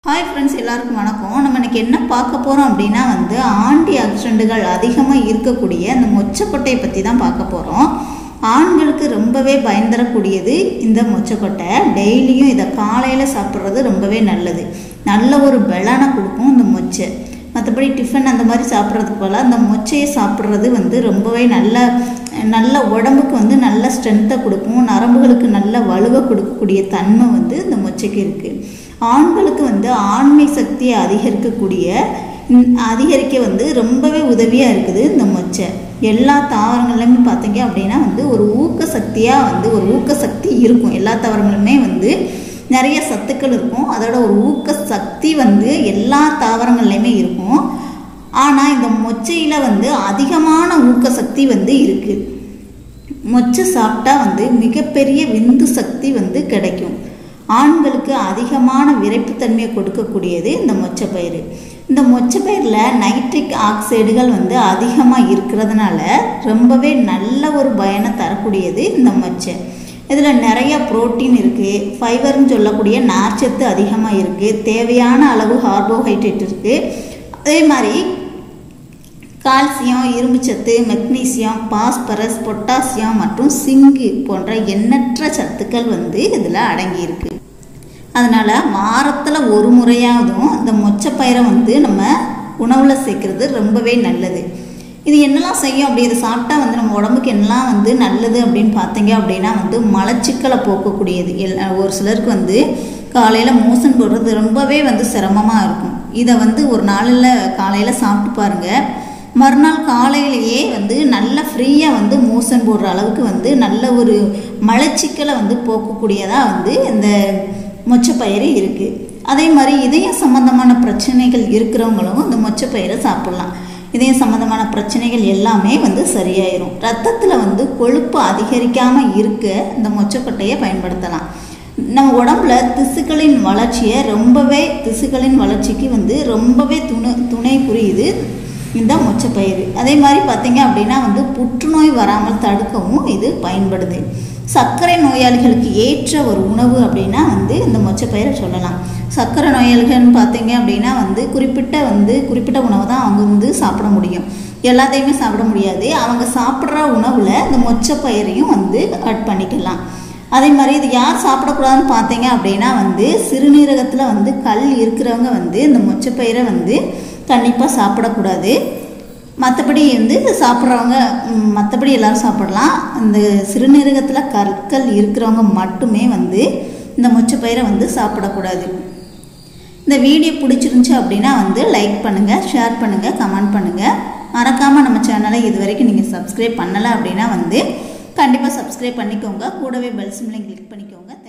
hi friends எல்லாருக்கும் வணக்கம் நம்ம இன்னைக்கு என்ன பார்க்க போகிறோம் அப்படின்னா வந்து ஆன்டி ஆக்சிடென்ட்டுகள் அதிகமாக இருக்கக்கூடிய அந்த மொச்சக்கொட்டையை பற்றி தான் பார்க்க போகிறோம் ஆண்களுக்கு ரொம்பவே பயந்தரக்கூடியது இந்த மொச்சக்கொட்டை டெய்லியும் இதை காலையில் சாப்பிட்றது ரொம்பவே நல்லது நல்ல ஒரு பலனை கொடுக்கும் இந்த மொச்சை மற்றபடி டிஃபன் அந்த மாதிரி சாப்பிட்றதுக்கு போல அந்த மொச்சையை சாப்பிட்றது வந்து ரொம்பவே நல்ல நல்ல உடம்புக்கு வந்து நல்ல ஸ்ட்ரென்த்தை கொடுக்கும் நரம்புகளுக்கு நல்ல வலுவை கொடுக்கக்கூடிய தன்மை வந்து இந்த மொச்சைக்கு இருக்குது ஆண்களுக்கு வந்து ஆண்மை சக்தியை அதிகரிக்கக்கூடிய ம், அதிகரிக்க வந்து ரொம்பவே உதவியாக இருக்குது இந்த மொச்சை எல்லா தாவரங்கள்லையுமே பார்த்தீங்க அப்படின்னா வந்து ஒரு ஊக்க சக்தியாக வந்து ஒரு ஊக்க சக்தி இருக்கும் எல்லா தாவரங்களுமே வந்து நிறைய சத்துக்கள் இருக்கும் அதோட ஒரு ஊக்க சக்தி வந்து எல்லா தாவரங்கள்லையுமே இருக்கும் ஆனால் இந்த மொச்சையில் வந்து அதிகமான ஊக்க சக்தி வந்து இருக்குது மொச்சை சாப்பிட்டா வந்து மிகப்பெரிய விந்து சக்தி வந்து கிடைக்கும் ஆண்களுக்கு அதிகமான விரைப்புத்தன்மையை கொடுக்கக்கூடியது இந்த மொச்சப்பயிறு இந்த மொச்சப்பயிரில் நைட்ரிக் ஆக்சைடுகள் வந்து அதிகமாக இருக்கிறதுனால ரொம்பவே நல்ல ஒரு பயனை தரக்கூடியது இந்த மொச்சை இதில் நிறைய புரோட்டீன் இருக்குது ஃபைபர்னு சொல்லக்கூடிய நார்ச்சத்து அதிகமாக இருக்குது தேவையான அளவு கார்போஹைட்ரேட் இருக்குது அதே மாதிரி கால்சியம் இரும்புச்சத்து மெக்னீசியம் பாஸ்பரஸ் பொட்டாசியம் மற்றும் சிங்கு போன்ற எண்ணற்ற சத்துக்கள் வந்து இதில் அடங்கியிருக்கு அதனால் வாரத்தில் ஒரு முறையாவதும் இந்த மொச்சப்பயிரை வந்து நம்ம உணவில் சேர்க்குறது ரொம்பவே நல்லது இது என்னெல்லாம் செய்யும் அப்படி இதை சாப்பிட்டா வந்து நம்ம உடம்புக்கு என்னெல்லாம் வந்து நல்லது அப்படின்னு பார்த்தீங்க அப்படின்னா வந்து மலச்சிக்கலை போக்கக்கூடியது எல் ஒரு சிலருக்கு வந்து காலையில் மோசன் போடுறது ரொம்பவே வந்து சிரமமாக இருக்கும் இதை வந்து ஒரு நாளில் காலையில் சாப்பிட்டு பாருங்கள் மறுநாள் காலையிலேயே வந்து நல்ல ஃப்ரீயாக வந்து மோசன் போடுற அளவுக்கு வந்து நல்ல ஒரு மலச்சிக்கலை வந்து போக்கக்கூடியதாக வந்து இந்த மொச்சப்பயிறு இருக்குது அதே மாதிரி இதயம் சம்மந்தமான பிரச்சனைகள் இருக்கிறவங்களும் இந்த மொச்சப்பயிரை சாப்பிட்லாம் இதயம் சம்மந்தமான பிரச்சனைகள் எல்லாமே வந்து சரியாயிரும் ரத்தத்தில் வந்து கொழுப்பு அதிகரிக்காமல் இருக்க இந்த மொச்சக்கொட்டையை பயன்படுத்தலாம் நம்ம உடம்புல திசுக்களின் வளர்ச்சியை ரொம்பவே திசுக்களின் வளர்ச்சிக்கு வந்து ரொம்பவே துணை துணை புரியுது இந்த மொச்சப்பயிறு அதே மாதிரி பார்த்தீங்க அப்படின்னா வந்து புற்றுநோய் வராமல் தடுக்கவும் இது பயன்படுது சர்க்கரை நோயாளிகளுக்கு ஏற்ற ஒரு உணவு அப்படின்னா வந்து இந்த மொச்சப்பயிரை சொல்லலாம் சர்க்கரை நோயாளிகள்னு பார்த்தீங்க அப்படின்னா வந்து குறிப்பிட்ட வந்து குறிப்பிட்ட உணவை தான் அவங்க வந்து சாப்பிட முடியும் எல்லாத்தையுமே சாப்பிட முடியாது அவங்க சாப்பிட்ற உணவில் இந்த மொச்சப்பயிரையும் வந்து ஆட் பண்ணிக்கலாம் அதே மாதிரி இது யார் சாப்பிடக்கூடாதுன்னு பார்த்தீங்க அப்படின்னா வந்து சிறுநீரகத்தில் வந்து கல் இருக்கிறவங்க வந்து இந்த மொச்சப்பயிரை வந்து கண்டிப்பாக சாப்பிடக்கூடாது மற்றபடி வந்து சாப்பிட்றவங்க மற்றபடி எல்லாரும் சாப்பிடலாம் இந்த சிறுநீரகத்தில் கற்கள் இருக்கிறவங்க மட்டுமே வந்து இந்த மொச்சப்பயிரை வந்து சாப்பிடக்கூடாது இந்த வீடியோ பிடிச்சிருந்துச்சி அப்படின்னா வந்து லைக் பண்ணுங்கள் ஷேர் பண்ணுங்கள் கமெண்ட் பண்ணுங்கள் மறக்காமல் நம்ம சேனலை இது வரைக்கும் நீங்கள் சப்ஸ்கிரைப் பண்ணலை அப்படின்னா வந்து கண்டிப்பாக சப்ஸ்கிரைப் பண்ணிக்கோங்க கூடவே பெல் சிம்லையும் கிளிக் பண்ணிக்கோங்க